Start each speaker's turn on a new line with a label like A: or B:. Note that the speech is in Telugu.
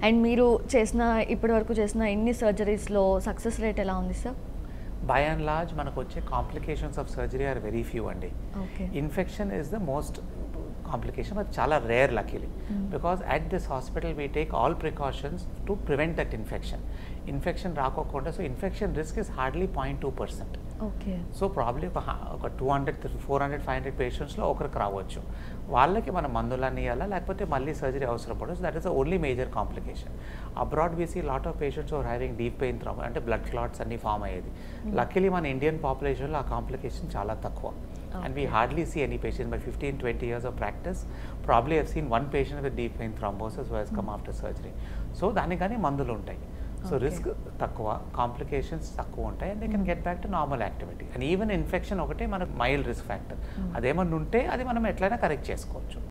A: అండ్ మీరు చేసిన ఇప్పటివరకు చేసిన ఎన్ని సర్జరీస్లో సక్సెస్ రేట్ ఎలా ఉంది సార్
B: బై అండ్ లార్జ్ మనకు వచ్చే complications of surgery are very few అండి
A: okay
B: infection is the most complication అది చాలా rare luckily
A: Mm.
B: Because at this hospital we take all precautions to prevent that infection infection రాకోకుండా so infection risk is hardly point two percent
A: okay
B: so probably ఒక హ- ఒక two hundred four hundred five hundred పేషెంట్స్లో ఒకరికి రావచ్చు వాళ్ళకి మనం మందులన్నీ ఇవ్వాలా లేకపోతే మళ్ళీ సర్జరీ అవసరం పడవచ్చు that is the only major complication abroad we see lot of patients are having deep vein థ్రమ్ అంటే బ్లడ్ క్లాట్స్ అన్ని ఫామ్ అయ్యేది లక్కీలీ మన ఇండియన్ పాపులేషన్లో ఆ కాంప్లికేషన్ చాలా తక్కువ and we
A: Okay.
B: Hardly see any patient by fifteen twenty years of practice probably have seen one patient with deep vein thrombosis వైస్ కమ్ ఆఫ్టర్ సర్జరీ సో దానికి కానీ మందులు ఉంటాయి సో
A: Okay.
B: రిస్క్ తక్కువ కాంప్లికేషన్స్ తక్కువ ఉంటాయి and they can get back to normal activity and even infection ఒకటే మనకు మైల్డ్ రిస్క్ ఫ్యాక్టర్
A: Mm.
B: అదేమన్నా ఉంటే అది మనం ఎట్లయినా కరెక్ట్ చేసుకోవచ్చు